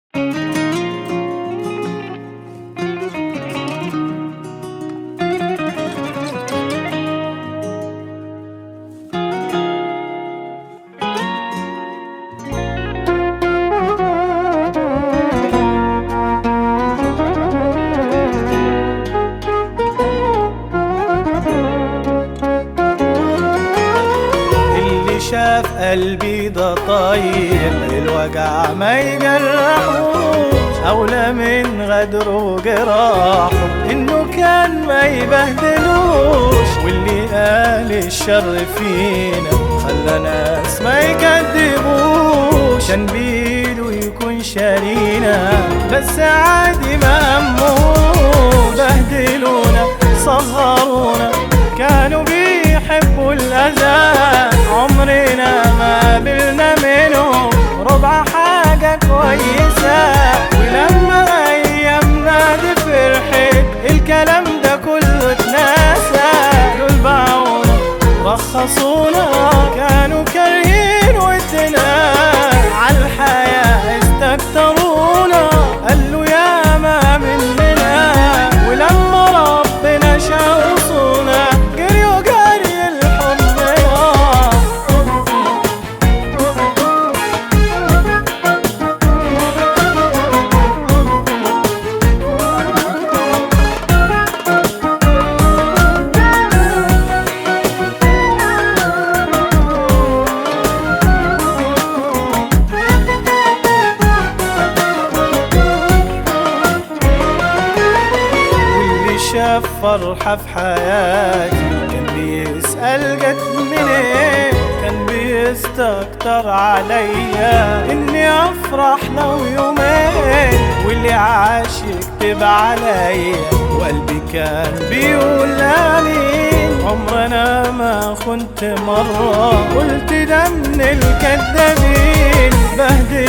اللي شاف قلبي ده طيب الوجع ما يجرحوش أولى من غدر وجراح إنه كان ما يبهدلوش واللي قال الشر فينا خلى ناس ما يكذبوش كان بيده يكون شارينا بس عادي ما هموش بهدلونا صغرونا كانوا بيحبوا الأذى عمرنا ما قبلنا منهم ربع حاجة كويسة ولما أيامنا دي فرحت الكلام ده كله اتنسى دول باعونا رخصونا كانوا كارهين ودنا عالحياة استكترونا قالوا يا ما مننا ولما ربنا شوصونا جريوا جري الحب واللي شاف فرحة في حياتي كان بيسأل جت منين كان بيستكتر عليا اني افرح لو يومين واللي عاش يكتب عليا وقلبي كان بيقول امين عمرنا ما كنت مرة قلت ده من الكدابين بهدل